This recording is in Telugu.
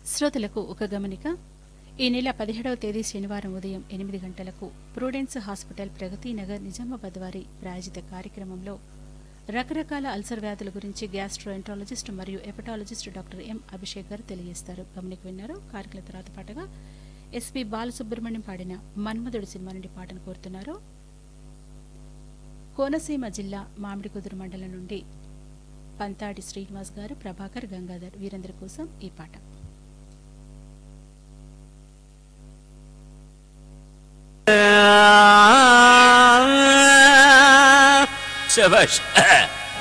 శ్రోతలకు ఒక గమనిక ఈ నెల పదిహేడవ తేదీ శనివారం ఉదయం ఎనిమిది గంటలకు ప్రూడెన్స్ హాస్పిటల్ ప్రగతి నగర్ నిజామాబాద్ వారి ప్రాయోజిత కార్యక్రమంలో రకరకాల అల్సర్ వ్యాధుల గురించి గ్యాస్ట్రోఎంట్రాలజిస్ట్ మరియు ఎపటాలజిస్ట్ డాక్టర్ ఎం అభిషేక్ గారు తెలియజేస్తారు గమనిక విన్నారు కార్యక్రమం తర్వాత పాటగా ఎస్పి బాలసుబ్రహ్మణ్యం పాడిన మన్మధుడు సినిమా నుండి పాటను కోరుతున్నారు కోనసీమ జిల్లా మామిడికుదురు మండలం నుండి పంతాడి శ్రీనివాస్ గారు ప్రభాకర్ గంగాధర్ వీరందరి కోసం ఈ పాట శభాష్